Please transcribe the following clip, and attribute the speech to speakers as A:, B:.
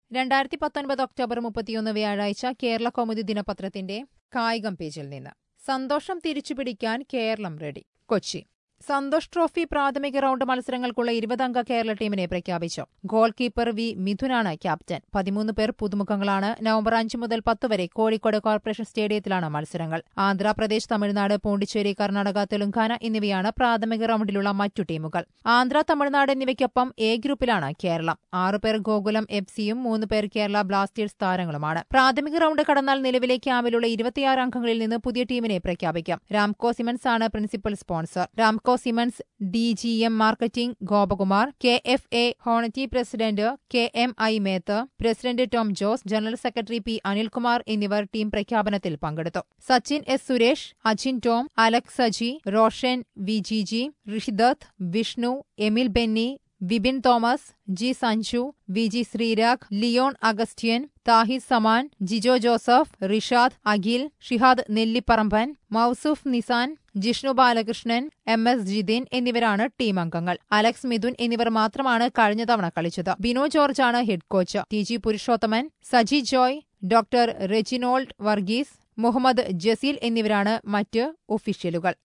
A: രണ്ടായിരത്തി പത്തൊൻപത് ഒക്ടോബർ മുപ്പത്തിയൊന്ന് വ്യാഴാഴ്ച കേരള കൗമുദി ദിനപത്രത്തിന്റെ കായികം പേജിൽ നിന്ന് സന്തോഷം തിരിച്ചുപിടിക്കാൻ കേരളം റെഡി കൊച്ചി സന്തോഷ് ട്രോഫി പ്രാഥമിക റൗണ്ട് മത്സരങ്ങൾക്കുള്ള ഇരുപതംഗ കേരള ടീമിനെ പ്രഖ്യാപിച്ചു ഗോൾ കീപ്പർ വി മിഥുനാണ് ക്യാപ്റ്റൻ പതിമൂന്ന് പേർ പുതുമുഖങ്ങളാണ് നവംബർ അഞ്ച് മുതൽ പത്ത് വരെ കോഴിക്കോട് കോർപ്പറേഷൻ സ്റ്റേഡിയത്തിലാണ് മത്സരങ്ങൾ ആന്ധ്രാപ്രദേശ് തമിഴ്നാട് പോണ്ടിച്ചേരി കർണാടക തെലങ്കാന എന്നിവയാണ് പ്രാഥമിക റൗണ്ടിലുള്ള മറ്റു ടീമുകൾ ആന്ധ്ര തമിഴ്നാട് എന്നിവയ്ക്കൊപ്പം എ ഗ്രൂപ്പിലാണ് കേരളം ആറുപേർ ഗോകുലം എഫ് സിയും മൂന്ന് പേർ കേരള ബ്ലാസ്റ്റേഴ്സ് താരങ്ങളുമാണ് പ്രാഥമിക റൗണ്ട് കടന്നാൽ നിലവിലെ ക്യാമ്പിലുള്ള ഇരുപത്തിയാറ് അംഗങ്ങളിൽ നിന്ന് പുതിയ ടീമിനെ പ്രഖ്യാപിക്കാം രാംകോ സിമൻസ് ആണ് principal sponsor Ramco cements D G M marketing Gopakumar K F A honorary president K M I മേത്ത് president Tom Jose general secretary P Anilkumar എന്നിവർ ടീം പ്രഖ്യാപനത്തിൽ പങ്കെടുത്തു Sachin S Suresh Ajin Tom Alex Saji Roshan V G G Rishidath Vishnu Emil Benny Vipin Thomas G Sanju V G Sreerag Leon Augustine Thahid Saman Jijo Joseph Rishad Akhil Shihad Nellipparamban മൌസൂഫ് Nissan Jishnu Balakrishnan M S Jithin എന്നിവരാണ് team അംഗങ്ങൾ Alex Mithun എന്നിവർ മാത്രമാണ് കഴിഞ്ഞ തവണ കളിച്ചത് ബിനോ ജോർജാണ് head coach T G Purushothaman Saji Joy doctor Reginald Varghese Muhammad Jaseel എന്നിവരാണ് മറ്റ് ഒഫീഷ്യലുകൾ